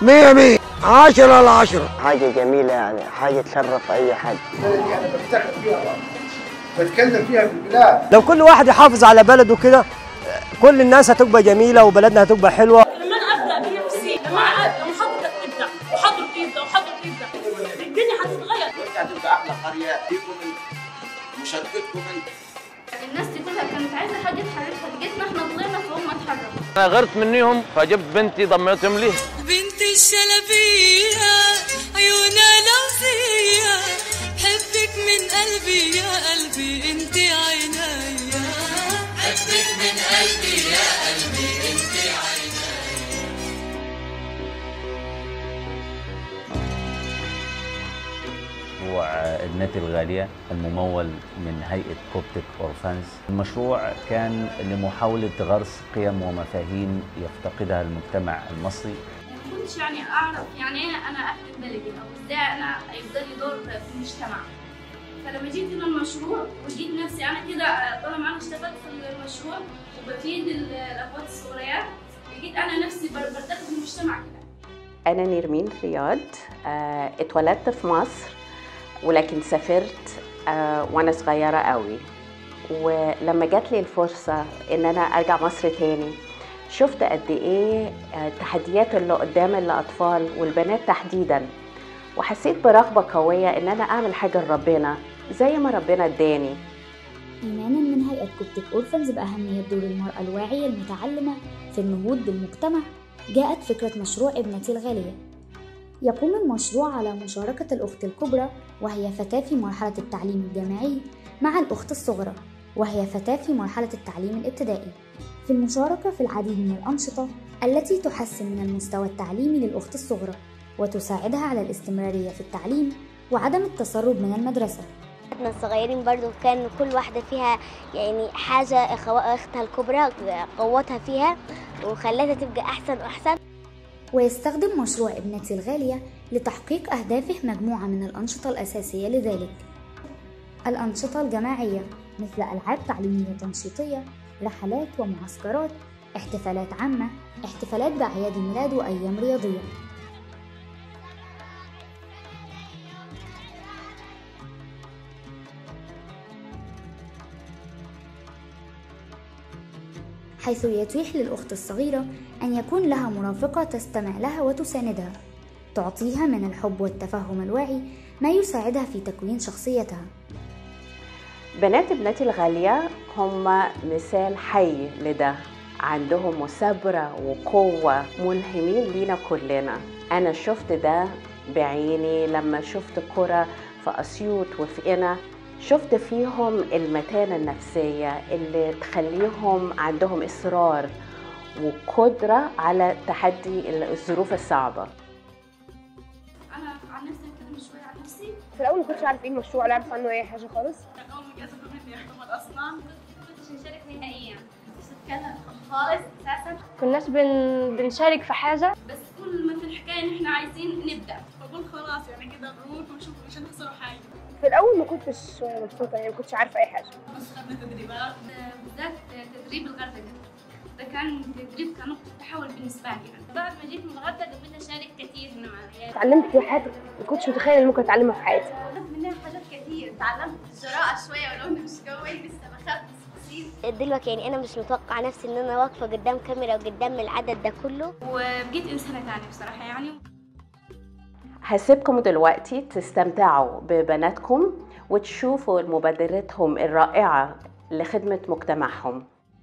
مية مية عشرة على عشرة حاجة جميلة يعني حاجة تشرف أي حد يعني بفتخر فيها بتكلم فيها في البلاد لو كل واحد يحافظ على بلده كده كل الناس هتبقى جميله وبلدنا هتبقى حلوه لما انا ابدا بنفسي لما أنا لما حضرتك تبدا وحضرتك يبدا وحضرتك يبدا الدنيا هتتغير هتبقى احلى قريه فيكم مشاركتكم انت الناس دي كلها كانت عايزه حاجه تحركها جيتنا احنا طلعنا فهم اتحركوا انا غرت منيهم فجبت بنتي ضميتهم لي بنت الشلبية عيونها لوزية حبك من قلبي يا قلبي انت عينيا حبك من قلبي يا قلبي انت عينيا مشروع ابنتي الغالية الممول من هيئة كوبتك أورفانز المشروع كان لمحاولة غرس قيم ومفاهيم يفتقدها المجتمع المصري ما كنتش يعني اعرف يعني ايه انا اخدم بلدي او ازاي انا يفضل لي دور في المجتمع فلما جيت هنا المشروع وجيت نفسي انا كده طالما انا اشتغلت في المشروع وبفيد ال- الاخوات الصغيرات لقيت انا نفسي بر- برتقي في المجتمع كده أنا نيرمين رياض آه، اتولدت في مصر ولكن سافرت آه، وأنا صغيرة قوي ولما جات لي الفرصة إن أنا أرجع مصر تاني شفت قد إيه آه، التحديات اللي قدام الأطفال والبنات تحديدا وحسيت برغبة قوية إن أنا أعمل حاجة لربنا زي ما ربنا اداني إيمانا من هيئة كوبتك أورفنز بأهمية دور المرأة الواعية المتعلمة في النهوض بالمجتمع جاءت فكرة مشروع ابنتي الغالية يقوم المشروع على مشاركة الأخت الكبرى وهي فتاة في مرحلة التعليم الجامعي مع الأخت الصغرى وهي فتاة في مرحلة التعليم الابتدائي في المشاركة في العديد من الأنشطة التي تحسن من المستوى التعليمي للأخت الصغرى وتساعدها على الاستمرارية في التعليم وعدم التسرب من المدرسة احنا الصغيرين برضو كان كل واحدة فيها يعني حاجة أخو- أختها الكبرى قوتها فيها وخلتها تبقى أحسن وأحسن ويستخدم مشروع ابنتي الغالية لتحقيق أهدافه مجموعة من الأنشطة الأساسية لذلك الأنشطة الجماعية مثل ألعاب تعليمية تنشيطية رحلات ومعسكرات احتفالات عامة احتفالات بأعياد الميلاد وأيام رياضية حيث يتيح للأخت الصغيرة أن يكون لها مرافقة تستمع لها وتساندها تعطيها من الحب والتفهم الواعي ما يساعدها في تكوين شخصيتها بنات ابنتي الغالية هم مثال حي لده عندهم مثابرة وقوة ملهمين لينا كلنا أنا شفت ده بعيني لما شفت كرة في أسيوط وفي قنا شفت فيهم المتانة النفسية اللي تخليهم عندهم إصرار وقدرة على تحدي الظروف الصعبة انا عن نفسي اتكلم شويه عن نفسي في الاول ما كنتش عارف ايه المشروع ولا عارف عنه اي حاجه خالص كان اول ما جات مني يعتبر اصلا كنتش نشارك نهائيا مش اتكلم خالص اساسا كناش بن... بنشارك في حاجه بس كل ما في الحكايه ان احنا عايزين نبدا بقول خلاص يعني كده نروح ونشوف مش هنخسروا حاجه في الاول ما كنتش مبسوطه يعني ما كنتش عارفه اي حاجه بس خدنا تدريبات بالذات تدريب الغردقه ده كان تدريب كان نقطه تحول بالنسبه لي يعني بعد ما جيت من الغردقه قبلت اشارك كثير هنا مع العيال اتعلمت في حاجات ما كنتش متخيله ان ممكن اتعلمها في حياتي تعلمت منها حاجات كثير تعلمت الجراءه شويه ولو اني مش قوي لسه بخاف بس بسيط دلوقتي يعني أنا مش متوقعة نفسي إن أنا واقفة قدام كاميرا وقدام العدد ده كله وبقيت انسانه ثانيه بصراحه يعني هسيبكم دلوقتي تستمتعوا ببناتكم وتشوفوا مبادرتهم الرائعة لخدمة مجتمعهم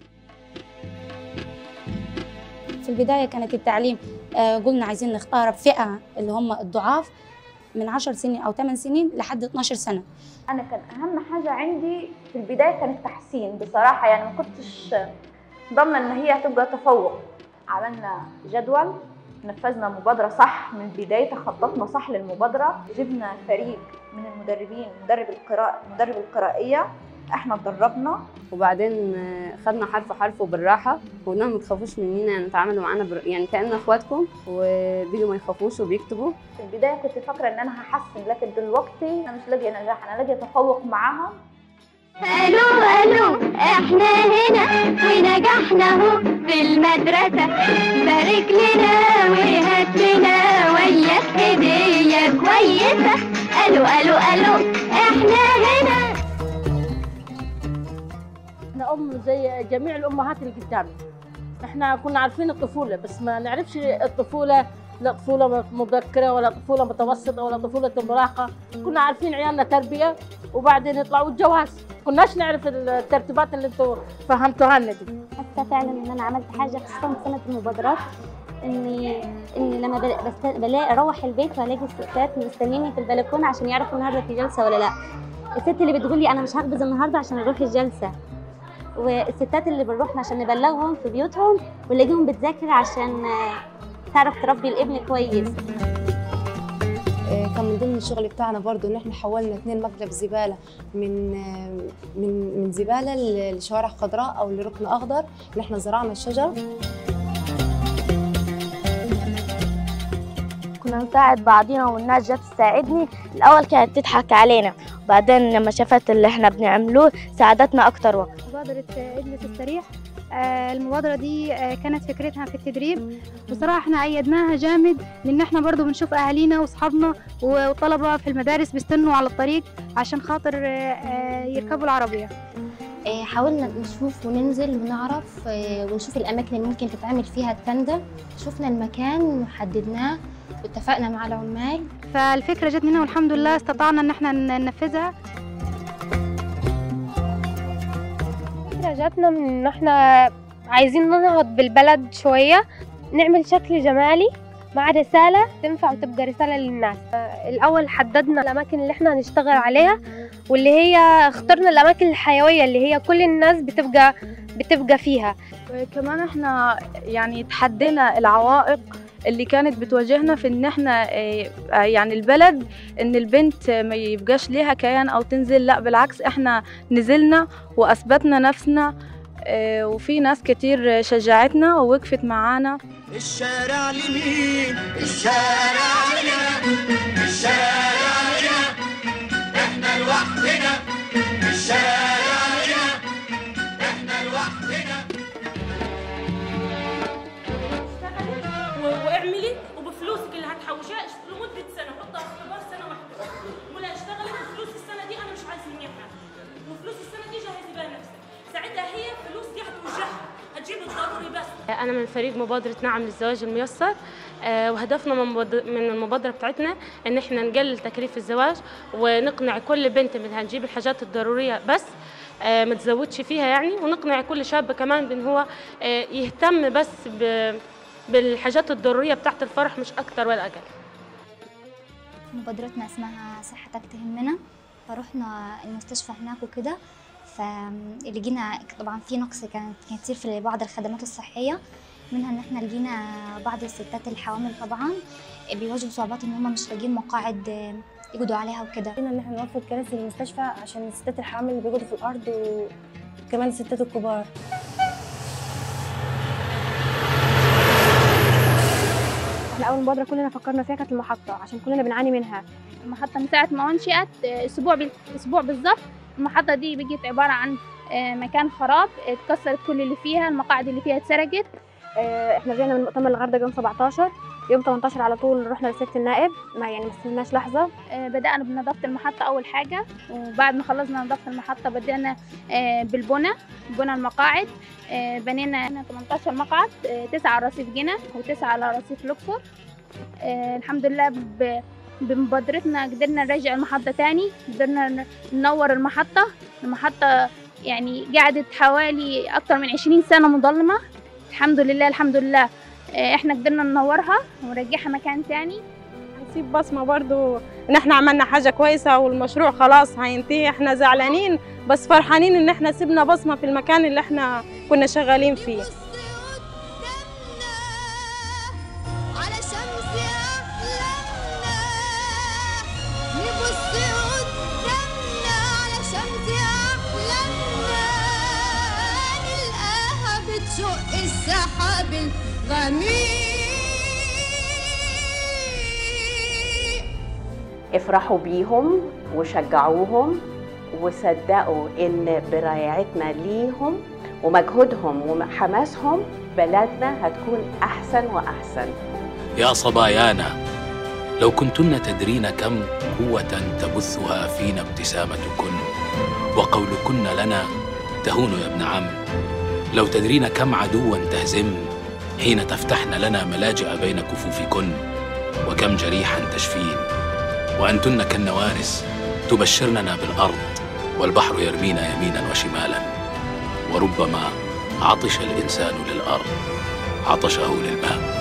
في البداية كانت التعليم آه، قلنا عايزين نختار فئة اللي هم الضعاف من 10 سنين أو 8 سنين لحد 12 سنة انا كان اهم حاجه عندي في البدايه كان التحسين بصراحه يعني ما كنتش ضامنه ان هي هتبقى تفوق عملنا جدول نفذنا مبادرة صح من بدايتها خططنا صح للمبادرة جبنا فريق من المدربين مدرب القراءة مدرب القرائية احنا اتدربنا وبعدين آه، خدنا حرف حرف وبالراحه وقلنا لهم ما تخافوش مننا يعني تعاملوا معانا بر... يعني كأننا اخواتكم وبيجوا ما يخافوش وبيكتبوا في البداية كنت فاكرة ان انا هحسن لكن دلوقتي انا مش لاقية نجاح انا لاقية تفوق معاهم الو الو احنا هنا ونجحنا اهو في المدرسة بارك لنا وهات لنا وياك هدية كويسة الو الو الو احنا هنا احنا ام زي جميع الامهات اللي قدامي احنا كنا عارفين الطفوله بس ما نعرفش الطفوله لا طفوله مبكره ولا طفوله متوسطه ولا طفوله المراهقه كنا عارفين عيالنا تربيه وبعدين يطلعوا الجواز كناش نعرف الترتيبات اللي انتوا فهمتوها لنا دي حاسه فعلا ان انا عملت حاجه خصوصا في سنه المبادرات اني اني لما بل- بست- بلاقي اروح البيت والاقي الستات مستنيني في البلكونه عشان يعرفوا النهارده في جلسه ولا لا الست اللي بتقول لي انا مش هخبز النهارده عشان اروح الجلسه والستات اللي بنروح عشان نبلغهم في بيوتهم ونلاقيهم بتذاكر عشان آه، تعرف تربي الابن كويس آه، كان من ضمن الشغل بتاعنا برضو ان احنا حولنا اتنين مكتب زباله من آه، من من زباله ل- لشوارع خضراء او لركن اخضر ان احنا زرعنا الشجر كنا نساعد بعضينا والناس جت تساعدني الأول كانت تضحك علينا وبعدين لما شافت اللي احنا بنعملوه ساعدتنا أكتر وقت مبادرة اجلس استريح آه، المبادرة دي آه، كانت فكرتها في التدريب بصراحة احنا أيدناها جامد لأن احنا برضو بنشوف أهالينا وأصحابنا والطلبة في المدارس بيستنوا على الطريق عشان خاطر آه، آه، يركبوا العربية آه، حاولنا نشوف وننزل ونعرف آه، ونشوف الأماكن اللي ممكن تتعمل فيها التندة شفنا المكان وحددناه واتفقنا مع العمال فالفكرة جت مننا والحمد لله استطعنا ان احنا ننفذها الفكرة جاتنا من إن إحنا عايزين ننهض بالبلد شوية نعمل شكل جمالي مع رسالة تنفع وتبقى رسالة للناس آه، الأول حددنا الأماكن اللي إحنا هنشتغل عليها واللي هي اخترنا الأماكن الحيوية اللي هي كل الناس بتبقى بتبقى فيها كمان احنا يعني تحدينا العوائق اللي كانت بتواجهنا في ان احنا اه، اه، يعني البلد ان البنت ما يبقاش ليها كيان او تنزل لا بالعكس احنا نزلنا واثبتنا نفسنا اه، وفي ناس كتير شجعتنا ووقفت معانا الشارع لمين الشارع لنا الشارع لنا احنا لوحدنا الشارع لنا احنا لوحدنا و- واعملي وبفلوسك اللي هتحوشيها اش- لمده سنه حطها في اختبار سنه واحده ولا اشتغلي وفلوس السنه دي انا مش عايز منها حاجه وفلوس السنه دي جهزي بيها نفسك ساعتها هي الفلوس دي هتوجعها هتجيب الضروري بس أنا من فريق مبادرة نعم للزواج الميسر آه، وهدفنا من مباد- من المبادرة بتاعتنا إن إحنا نقلل تكاليف الزواج ونقنع كل بنت إنها تجيب الحاجات الضرورية بس آه، ما تزودش فيها يعني ونقنع كل شاب كمان بإن هو آه، يهتم بس ب- بالحاجات الضرورية بتاعت الفرح مش أكتر ولا أقل مبادرتنا اسمها صحتك تهمنا فروحنا المستشفى هناك وكده فلقينا طبعا في نقص كان كان كتير في بعض الخدمات الصحية منها ان احنا لقينا بعض الستات الحوامل طبعا بيواجهوا صعوبات ان هم مش لاقيين مقاعد يقعدوا عليها وكده ان احنا نوفر كراسي للمستشفى عشان الستات الحوامل اللي بيقعدوا في الارض وكمان الستات الكبار احنا أول مبادرة كلنا فكرنا فيها كانت المحطة عشان كلنا بنعاني منها المحطة من ساعة ما أنشئت آه، أسبوع بال- أسبوع بالظبط المحطة دي بقت عبارة عن آه، مكان خراب اتكسرت كل اللي فيها المقاعد اللي فيها اتسرقت آه، احنا رجعنا من مؤتمر الغردقة يوم 17 يوم 18 على طول رحنا لسيادة النائب ما يعني ما استناش لحظة آه، بدأنا بنظافة المحطة أول حاجة وبعد ما خلصنا نظافة المحطة بدأنا آه، بالبنى بنى المقاعد آه، بنينا 18 مقعد آه، تسعة على رصيف جنة وتسعة على رصيف الأقصر آه، الحمد لله ب- بمبادرتنا قدرنا نرجع المحطة تاني قدرنا ن- ننور المحطة المحطة يعني قعدت حوالي أكتر من 20 سنة مظلمة الحمد لله الحمد لله آه، احنا قدرنا ننورها ونرجعها مكان تاني نسيب بصمة برضو ان احنا عملنا حاجة كويسة والمشروع خلاص هينتهي احنا زعلانين بس فرحانين ان احنا سيبنا بصمة في المكان اللي احنا كنا شغالين فيه على شمس أحلامنا نبص قدامنا على شمس أحلامنا نلقاها بتشق السحاب الغميق افرحوا بيهم وشجعوهم وصدقوا ان برعايتنا ليهم ومجهودهم وحماسهم بلدنا هتكون احسن واحسن يا صبايانا لو كنتن تدرين كم قوة تبثها فينا ابتسامتكن وقولكن لنا تهون يا ابن عم لو تدرين كم عدوا تهزمن حين تفتحن لنا ملاجئ بين كفوفكن وكم جريحا تشفين وأنتن كالنوارس تبشرننا بالأرض والبحر يرمينا يمينا وشمالا وربما عطش الإنسان للأرض عطشه للماء